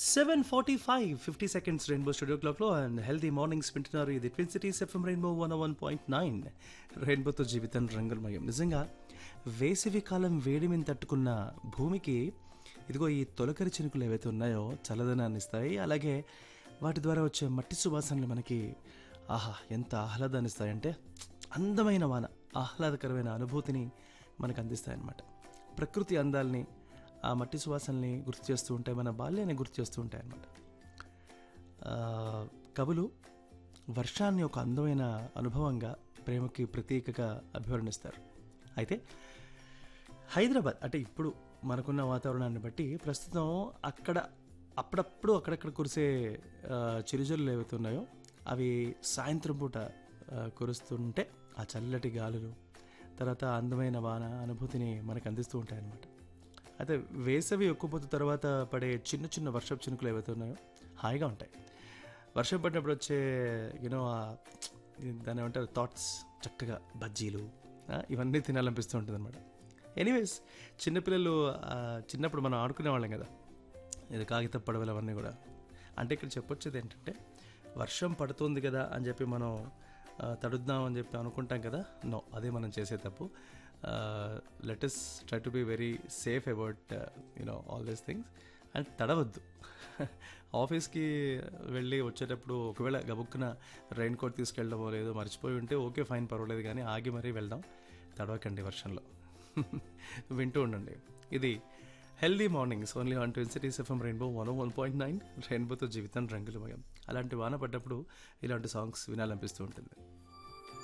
seven forty five fifty seconds rainbow studio క్లాక్లో and healthy mornings వింటున్నారు ఇది twin cities FM rainbow one one point nine రెయిన్బోతో జీవితం రంగులమయం నిజంగా వేసవి కాలం వేడిమిని తట్టుకున్న భూమికి ఇదిగో ఈ తొలకరి చినుకులు ఏవైతే ఉన్నాయో చల్లదనాన్ని ఇస్తాయి అలాగే వాటి ద్వారా వచ్చే మట్టి సువాసనలు మనకి ఆహా ఎంత ఆహ్లాదాన్ని ఇస్తాయంటే అందమైన వాన ఆహ్లాదకరమైన అనుభూతిని మనకు అందిస్తాయన్నమాట ప్రకృతి అందాల్ని ఆ మట్టి సువాసనల్ని గుర్తు చేస్తూ ఉంటాయి మన బాల్యాన్ని గుర్తు చేస్తూ ఉంటాయి అన్నమాట ఆ, కవులు వర్షాన్ని ఒక అందమైన అనుభవంగా ప్రేమకి ప్రతీకగా అభివర్ణిస్తారు అయితే హైదరాబాద్ అంటే ఇప్పుడు మనకున్న వాతావరణాన్ని బట్టి ప్రస్తుతం అక్కడ అప్పుడప్పుడు అక్కడక్కడ కురిసే ఆ, చిరుజల్లు ఏవైతే ఉన్నాయో అవి సాయంత్రం పూట ఆ, కురుస్తుంటే ఆ చల్లటి గాలులు తర్వాత అందమైన వాన అనుభూతిని మనకు అందిస్తూ ఉంటాయి అన్నమాట అయితే వేసవి ఒక్కుపోతు తర్వాత పడే చిన్న చిన్న వర్షపు చినుకులు ఏవైతే ఉన్నాయో హాయిగా ఉంటాయి వర్షం పడినప్పుడు వచ్చే యూనో దాని ఏమంటారు థాట్స్ చక్కగా బజ్జీలు ఆ, ఇవన్నీ తినాలనిపిస్తూ ఉంటుంది అనమాట ఎనీవేస్ చిన్నపిల్లలు ఆ, చిన్నప్పుడు మనం ఆడుకునే వాళ్ళం కదా ఇది కాగిత పడవలు అవన్నీ కూడా అంటే ఇక్కడ చెప్పొచ్చేది ఏంటంటే వర్షం పడుతుంది కదా అని చెప్పి మనం ఆ, తడుద్దాం అని చెప్పి అనుకుంటాం కదా నో అదే మనం చేసే తప్పు let us try to be very safe about you know all these things and తడవద్దు ఆఫీస్కి వెళ్ళి వచ్చేటప్పుడు ఒకవేళ గబుక్కున రెయిన్ కోట్ తీసుకెళ్ళడమో లేదో మర్చిపోయి ఉంటే ఓకే ఫైన్ పర్వాలేదు కానీ ఆగి మరీ వెళ్దాం తడవకండి వర్షంలో వింటూ ఉండండి ఇది healthy mornings only on twin cities FM rainbow one one point nine రెయిన్బోతో జీవితం రంగులమయం అలాంటి వాన పడ్డప్పుడు ఇలాంటి సాంగ్స్ వినాలనిపిస్తూ ఉంటుంది